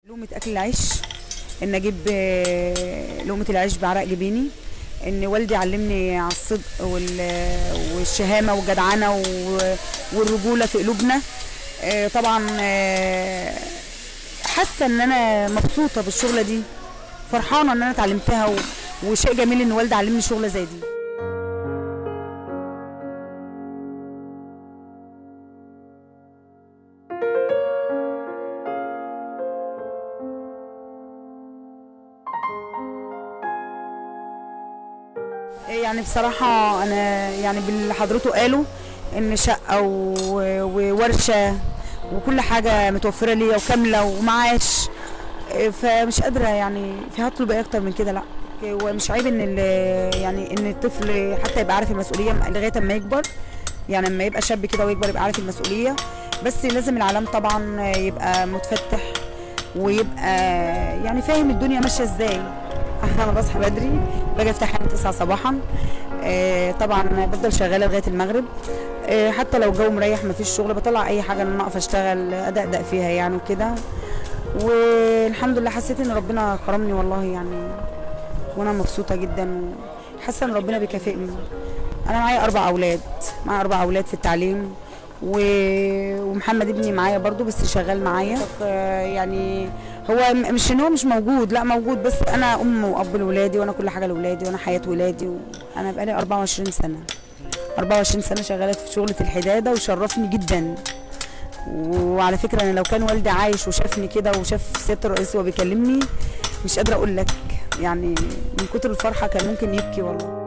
لقمة أكل العيش إن أجيب آه، لقمة العيش بعرق جبيني إن والدي علمني على الصدق وال- والشهامة والجدعنة و- والرجولة في قلوبنا آه، طبعا آه، حاسة إن أنا مبسوطة بالشغلة دي فرحانة إن أنا اتعلمتها و- وشيء جميل إن والدي علمني شغلة زي دي يعني بصراحة أنا يعني باللي حضرته قالوا إن شقة و- وورشة وكل حاجة متوفرة ليا وكاملة ومعاش إيه، فمش قادرة يعني في هطلب إيه أكتر من كده لأ ومش عيب إن ال- يعني إن الطفل حتى يبقى عارف المسؤولية لغاية أما يكبر يعني لما يبقى شاب كده ويكبر يبقى عارف المسؤولية بس لازم العلام طبعا يبقى متفتح ويبقى يعني فاهم الدنيا ماشية ازاي انا بصحى بدري باجي افتح عيني 9 صباحا آه، طبعا بفضل شغاله لغايه المغرب آه، حتى لو الجو مريح مفيش شغل بطلع اي حاجه ان انا اقف اشتغل ادقدق فيها يعني وكده والحمد لله حسيت ان ربنا كرمني والله يعني وانا مبسوطه جدا وحاسه ان ربنا بيكافئني انا معايا اربع اولاد معايا اربع اولاد في التعليم و... ومحمد ابني معايا برضو بس شغال معايا آه، يعني هو م- مش ان هو مش موجود لا موجود بس انا ام واب لولادي وانا كل حاجه لولادي وانا حياه ولادي وانا بقالي 24 سنه 24 سنه شغاله في شغله الحداده وشرفني جدا وعلى فكره انا لو كان والدي عايش وشافني كده وشاف سياده الرئيس وهو بيكلمني مش قادره اقول لك يعني من كتر الفرحه كان ممكن يبكي والله